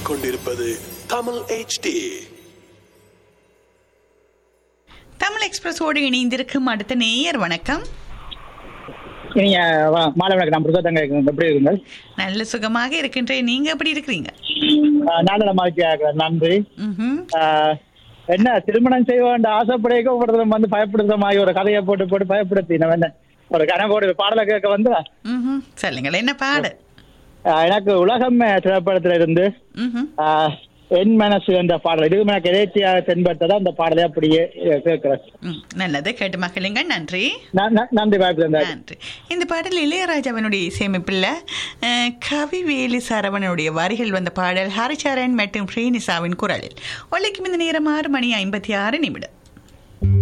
கேட்டுக்கொண்டிருப்பது தமிழ் HD தமிழ் எக்ஸ்பிரஸோடு இணைந்திருக்கும் அடுத்த நேயர் வணக்கம் நீங்க வா- மாலை வணக்கம் நான் பிரசாதங்க எப்படி இருக்குங்க நல்ல சுகமாக இருக்கின்றேன் நீங்க எப்படி இருக்கிறீங்க நாள மாதிரி நன்றி ம்ஹும். ஆஹ், என்ன திருமணம் செய்ய வேண்டிய ஆசைப்படையக்க ஒருத்தர் வந்து பயப்படுத்த மாதிரி ஒரு கதையை போட்டு போட்டு பயப்படுத்தி நம்ம என்ன ஒரு கனவோட பாடலை கேட்க வந்து ம்ஹும். சொல்லுங்கள் என்ன பாடு ஆஹ், எனக்கு உலகம் திரைப்படத்துல இருந்து ம்ஹும். ஆஹ், என் மனசு என்ற பாடல் இதுவும் எனக்கு இறைச்சியாக தென்பட்டதா அந்த பாடலை அப்படியே அஹ், கேட்கிறேன் ம், நல்லது கேட்டு மகளுங்க நன்றி ந- ந- நன்றி வாய்ப்பு தந்தாரு நன்றி இந்த பாடல் இளையராஜாவினுடைய இசையமைப்பில் அஹ், கவிவேலு சரவணனுடைய வரிகள் வந்த பாடல் ஹரிச்சரன் மற்றும் ஸ்ரீனிசாவின் குரலில் ஒலிக்கும் இந்த நேரம் ஆறு மணி ஐம்பத்தி ஆறு நிமிடம்